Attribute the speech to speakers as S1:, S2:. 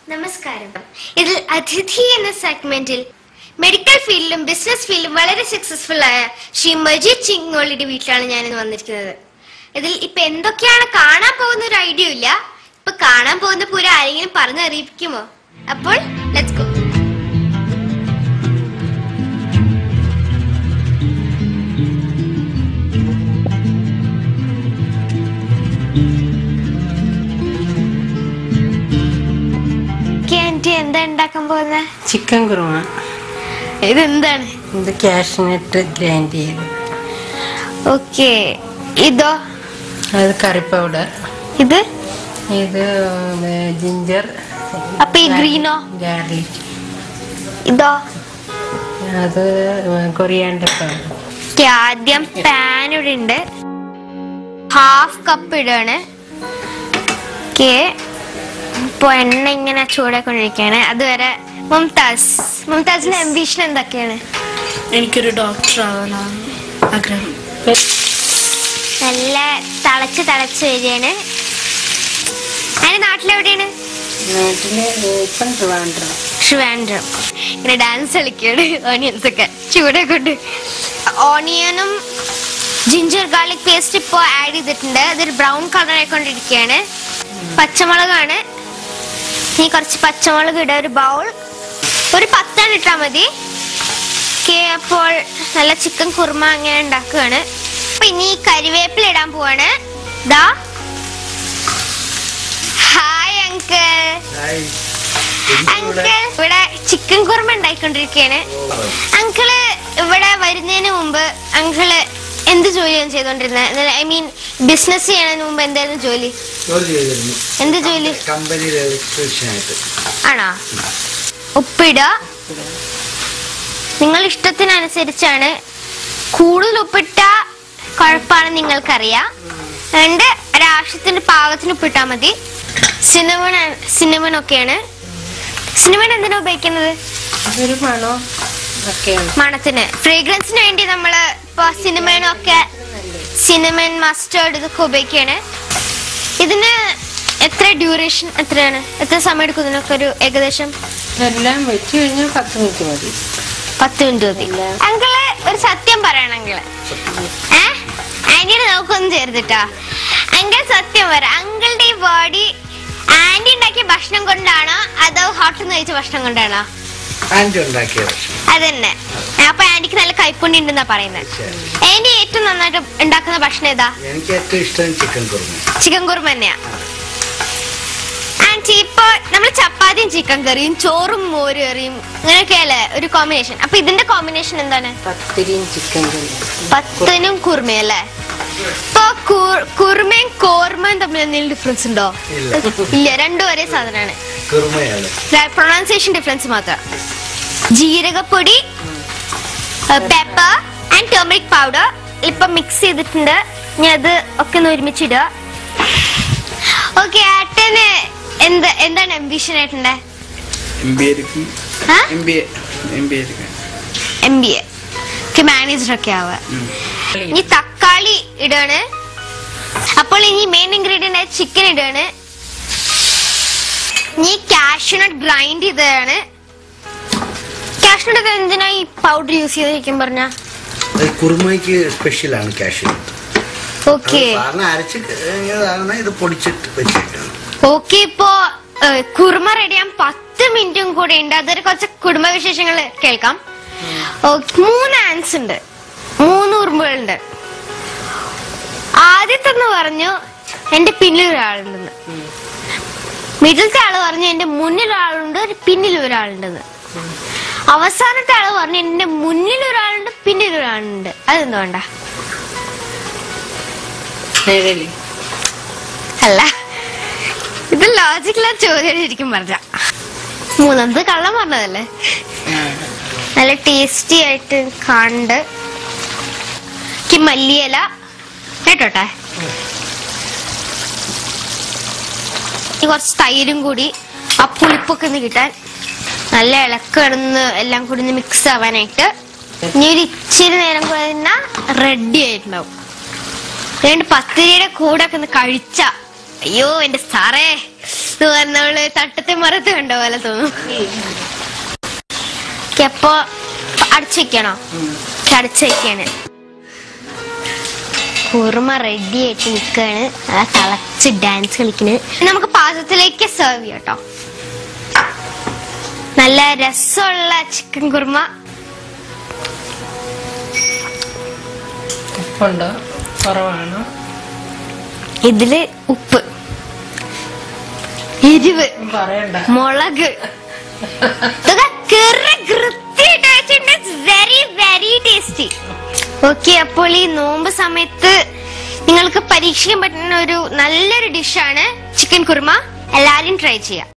S1: നമസ്കാരം ഇതിൽ അതിഥി എന്ന സെഗ്മെന്റിൽ മെഡിക്കൽ ഫീൽഡിലും ബിസിനസ് ഫീൽഡിലും വളരെ സക്സസ്ഫുൾ ആയ ശ്രീ മജീദ് ചിങ്ങോളിയുടെ വീട്ടിലാണ് ഞാൻ ഇന്ന് വന്നിരിക്കുന്നത് ഇതിൽ ഇപ്പൊ എന്തൊക്കെയാണ് കാണാൻ പോകുന്ന ഒരു ഐഡിയ ഇല്ല ഇപ്പൊ കാണാൻ പോകുന്ന പൂര ആരെങ്കിലും പറഞ്ഞു അറിയിക്കുമോ അപ്പോൾ ലെറ്റ്സ് ഗോ ആന്റി എന്താ ഉണ്ടാക്കാൻ പോകുന്നത്
S2: ചിക്കൻ കുറുമ
S1: ഇത് എന്താണ്
S2: ഇത് കാഷ്നട്ട് ഗ്രൈൻഡ് ചെയ്ത്
S1: ഓക്കെ ഇതോ
S2: അത് കറി പൗഡർ
S1: ഇത്
S2: ഇത് ജിഞ്ചർ
S1: അപ്പൊ ഈ ഗ്രീനോ
S2: ഗാർലിക്
S1: ഇതോ
S2: അത് കൊറിയാണ്ടർ പൗഡർ
S1: ഓക്കെ ആദ്യം പാൻ ഇവിടെ ഉണ്ട് ഹാഫ് കപ്പ് ഇടാണ് ഓക്കെ ഇപ്പൊ എണ്ണ ഇങ്ങനെ ചൂടാക്കൊണ്ടിരിക്കുകയാണ് അതുവരെ മുംതാസ് മുംതാസിന്റെ അംബീഷൻ എന്തൊക്കെയാണ്
S3: എനിക്കൊരു ഡോക്ടർ ആവാനാണ് ആഗ്രഹം
S1: നല്ല തിളച്ച് തിളച്ച് വരികയാണ് അതിന്റെ നാട്ടിലെവിടെയാണ്
S2: നാട്ടില് ഇപ്പം ട്രിവാൻഡ്രം
S1: ട്രിവാൻഡ്രം ഇങ്ങനെ ഡാൻസ് കളിക്കുകയാണ് ഓണിയൻസ് ഒക്കെ ചൂടെ കൊണ്ട് ഓണിയനും ജിഞ്ചർ ഗാർലിക് പേസ്റ്റ് ഇപ്പോൾ ആഡ് ചെയ്തിട്ടുണ്ട് അതൊരു ബ്രൗൺ കളർ ആയിക്കൊണ്ടിരിക്കുകയാണ് പച്ചമുളകാണ് ഇനി കുറച്ച് പച്ചമുളക് ഇടുക ഒരു ബൗൾ ഒരു പത്തെണ്ണം ഇട്ടാൽ മതി ഓക്കെ അപ്പോൾ നല്ല ചിക്കൻ കുറുമ അങ്ങനെ ഉണ്ടാക്കുകയാണ് അപ്പൊ ഇനി കരിവേപ്പില ഇടാൻ പോവാണ് ദാ ഹായ് അങ്കിൾ അങ്കിൾ ഇവിടെ ചിക്കൻ കുറുമ ഉണ്ടായിക്കൊണ്ടിരിക്കുകയാണ് അങ്കിള് ഇവിടെ വരുന്നതിന് മുമ്പ് അങ്കിള് എന്ത് ജോലിയാണ് ചെയ്തോണ്ടിരുന്നത് ഐ മീൻ ബിസിനസ് ചെയ്യണതിന് മുമ്പ് എന്തായിരുന്നു ജോലി
S4: ജോലി ചെയ്തിരുന്നു
S1: എന്ത് ജോലി
S4: കമ്പനിയിൽ ഇലക്ട്രീഷ്യനായിട്ട്
S1: ആണോ ഉപ്പിടുക നിങ്ങൾ ഇഷ്ടത്തിനനുസരിച്ചാണ് കൂടുതൽ ഉപ്പിട്ട കുഴപ്പമാണെന്ന് നിങ്ങൾക്കറിയാം അതുകൊണ്ട് ഒരാവശ്യത്തിന് പാകത്തിന് ഉപ്പിട്ടാൽ മതി സിനിമൺ സിനിമൺ ഒക്കെയാണ് സിനിമൺ എന്തിനാ ഉപയോഗിക്കുന്നത്
S2: അതൊരു മണോ ഒക്കെയാണ്
S1: മണത്തിന് ഫ്രേഗ്രൻസിന് വേണ്ടി നമ്മൾ ഇപ്പൊ സിനിമനൊക്കെ സിനിമൻ മസ്റ്റേർഡ് ഇതൊക്കെ ഉപയോഗിക്കുകയാണ് ഇതിന് എത്ര ഡ്യൂറേഷൻ എത്രയാണ് എത്ര സമയം എടുക്കും ഇതിനൊക്കെ ഒരു ഏകദേശം
S2: ഇതെല്ലാം വെച്ച് കഴിഞ്ഞാൽ പത്ത് മിനിറ്റ് മതി
S1: പത്ത് മിനിറ്റ് മതി അങ്കിള് ഒരു സത്യം പറയണം അങ്കിള് ഏ ആന്റിനെ നമുക്കൊന്നും ചേർത്തിട്ടാ അങ്കിൾ സത്യം പറ അങ്കിളുടെ ഈ ബോഡി ആന്റി ഉണ്ടാക്കിയ ഭക്ഷണം കൊണ്ടാണോ അതോ ഹോട്ടലിൽ നിന്ന് കഴിച്ച ഭക്ഷണം കൊണ്ടാണോ
S4: ആന്റി ഉണ്ടാക്കിയ ഭക്ഷണം
S1: അതന്നെ അപ്പൊ ആന്റിക്ക് നല്ല കൈപ്പുണ്യം ഉണ്ടെന്നാ പറയുന്നത്
S4: ശരി.
S1: ആന്റി ഏറ്റവും നന്നായിട്ട് ഉണ്ടാക്കുന്ന ഭക്ഷണം ഏതാ
S4: എനിക്ക് ഏറ്റവും ഇഷ്ടം ചിക്കൻ കുറുമ
S1: ചിക്കൻ കുറുമ തന്നെയാ ആന്റി ഇപ്പൊ നമ്മൾ ചപ്പാത്തിയും ചിക്കൻ കറിയും ചോറും മോര് കറിയും അങ്ങനെയൊക്കെയല്ലേ ഒരു കോമ്പിനേഷൻ അപ്പൊ ഇതിന്റെ കോമ്പിനേഷൻ എന്താണ്
S2: പത്തിരിയും ചിക്കൻ കറി
S1: പത്തനും കുറുമയും അല്ലേ ഇപ്പൊ കു- കുറുമയും കോർമയും തമ്മിൽ എന്തെങ്കിലും ഡിഫറൻസ് ഉണ്ടോ
S4: ഇല്ല
S1: ഇല്ല രണ്ടും ഒരേ സാധനമാണ്
S4: കുറുമയാണ്
S1: പ്രൊണൗൺസിയേഷൻ ഡിഫറൻസ് മാത്രം ജീരകപ്പൊടി പെപ്പർ ആൻഡ് ടേമറിക് പൗഡർ ഇപ്പൊ മിക്സ് ചെയ്തിട്ടുണ്ട് ഇനി അത് ഒക്കെ ഒന്ന് ഒരുമിച്ചിടുക ഓക്കെ ഏട്ടന് എന്ത് എന്താണ് അംബിഷൻ ആയിട്ടുണ്ടെ
S5: എം ബി ആയിരിക്കും
S1: ആ?
S5: M B A M B ആയിരിക്കും
S1: എം ബി എ ഒക്കെ മാനേജർ ഒക്കെ ആവുക ഇനി തക്കാളി ഇടാണ് അപ്പോൾ ഇനി മെയിൻ ഇൻഗ്രീഡിയന്റ് ആയ ചിക്കൻ ഇടാണ് ഇനി കാഷ്യൂനട്ട് ഗ്രൈൻഡ് ചെയ്തതാണ് കാഷ്യൂനട്ട് എന്തിനാ ഈ പൗഡർ യൂസ് ചെയ്തിരിക്കും പറഞ്ഞ
S4: അത് കുറുമയ്ക്ക് സ്പെഷ്യലാണ് കാഷ്യൂ
S1: ഓക്കെ
S4: സാറിന് അരച്ച് കഴിഞ്ഞതാണ് ഇത് പൊടിച്ചിട്ട് വെച്ചേക്കാണ്
S1: ഓക്കെ ഇപ്പോ ഏഹ്, കുറുമ റെഡിയാൻ പത്ത് മിനിറ്റും കൂടെ ഉണ്ട് അതൊരു കുറച്ച് കുടുംബ വിശേഷങ്ങൾ കേൾക്കാം ഓ- മൂന്ന് ആൻസ് ഉണ്ട് മൂന്ന് ഉറുമ്പുകളുണ്ട് ആദ്യത്തെന്ന് പറഞ്ഞു എന്റെ പിന്നിൽ ഒരാളുണ്ടെന്ന് മിഡിലത്തെ ആള് പറഞ്ഞു എന്റെ മുന്നിൽ ഒരാളുണ്ട് ഒരു പിന്നിൽ ഒരാളുണ്ടെന്ന് അവസാനത്തെ ആള് പറഞ്ഞു എന്റെ മുന്നിൽ ഒരാളുണ്ട് പിന്നിൽ ഒരാളുണ്ട് അതെന്തുകൊണ്ടാ
S2: നിഴലി
S1: അല്ല ഇത് ലോജിക്കലാ ചോദ്യം ശരിക്കും പറഞ്ഞ മൂന്നാമത് കള്ളം പറഞ്ഞതല്ലേ നല്ല ടേസ്റ്റി ആയിട്ട് കണ്ട് എനിക്ക് മല്ലിയില കേട്ടോട്ടെ ഇനി കുറച്ച് തൈരും കൂടി ആ പുളിപ്പൊക്കെ ഒന്ന് കിട്ടാൻ നല്ല ഇളക്കിടന്ന് എല്ലാം കൂടി ഒന്ന് മിക്സ് ആവാനായിട്ട് ഇനി ഒരു ഇച്ചിരി നേരം കൂടെ നിന്നാ റെഡി ആയിട്ടുണ്ടാവും രണ്ട് പത്തിരിയുടെ കൂടെ ഒക്കെ ഒന്ന് കഴിച്ച അയ്യോ എന്റെ സാറേ നമ്മള് തട്ടത്തെ മറത്ത് കണ്ട പോലെ തോന്നും Okay, അപ്പൊ അടച്ചു വെക്കണോ അടച്ചു വെക്കാണ് കുറുമ റെഡി ആയിട്ട് നിൽക്കാണ് ആ തിളച്ച് ഡാൻസ് കളിക്കണ് നമുക്ക് പാചകത്തിലേക്ക് സെർവ് ചെയ്യാം കേട്ടോ നല്ല രസമുള്ള ചിക്കൻ കുറുമ
S2: ഉപ്പുണ്ടോ കുറവാണോ
S1: ഇതില് ഉപ്പ് എരിവ്
S2: പറയണ്ട
S1: മുളക് ഇതൊക്കെ കറി കൃത്യമായിട്ട് വെച്ചിട്ടുണ്ട് വെരി വെരി ടേസ്റ്റി ഓക്കെ അപ്പോൾ ഈ നോമ്പ് സമയത്ത് നിങ്ങൾക്ക് പരീക്ഷിക്കാൻ പറ്റുന്ന ഒരു നല്ലൊരു ഡിഷാണ് ചിക്കൻ കുറുമ എല്ലാരും ട്രൈ ചെയ്യാം